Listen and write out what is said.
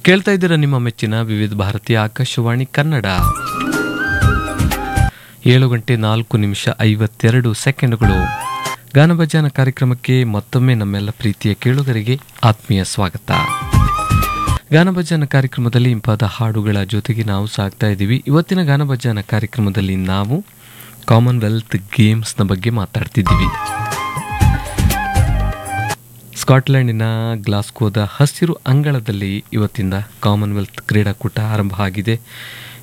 ಕೇಳ್ತಾ ಇದ್ದೀರಾ ನಿಮ್ಮ ಮೆಚ್ಚಿನ ವಿವಿಧ ಭಾರತೀಯ ಆಕಾಶವಾಣಿ ಕನ್ನಡ ಏಳು ಗಂಟೆ ನಾಲ್ಕು ನಿಮಿಷ ಐವತ್ತೆರಡು ಸೆಕೆಂಡ್ಗಳು ಗಾನಭಜಾನ ಕಾರ್ಯಕ್ರಮಕ್ಕೆ ಮತ್ತೊಮ್ಮೆ ನಮ್ಮೆಲ್ಲ ಪ್ರೀತಿಯ ಕೇಳುಗರಿಗೆ ಆತ್ಮೀಯ ಸ್ವಾಗತ ಗಾನಭಜಾನ ಕಾರ್ಯಕ್ರಮದಲ್ಲಿ ಇಂಪಾದ ಹಾಡುಗಳ ಜೊತೆಗೆ ನಾವು ಸಾಗ್ತಾ ಇದ್ದೀವಿ ಇವತ್ತಿನ ಗಾನಭಜಾನ ಕಾರ್ಯಕ್ರಮದಲ್ಲಿ ನಾವು ಕಾಮನ್ವೆಲ್ತ್ ಗೇಮ್ಸ್ನ ಬಗ್ಗೆ ಮಾತಾಡ್ತಿದ್ದೀವಿ ಸ್ಕಾಟ್ಲೆಂಡಿನ ಗ್ಲಾಸ್ಕೋದ ಹಸಿರು ಅಂಗಳದಲ್ಲಿ ಇವತ್ತಿಂದ ಕಾಮನ್ವೆಲ್ತ್ ಕ್ರೀಡಾಕೂಟ ಆರಂಭ ಆಗಿದೆ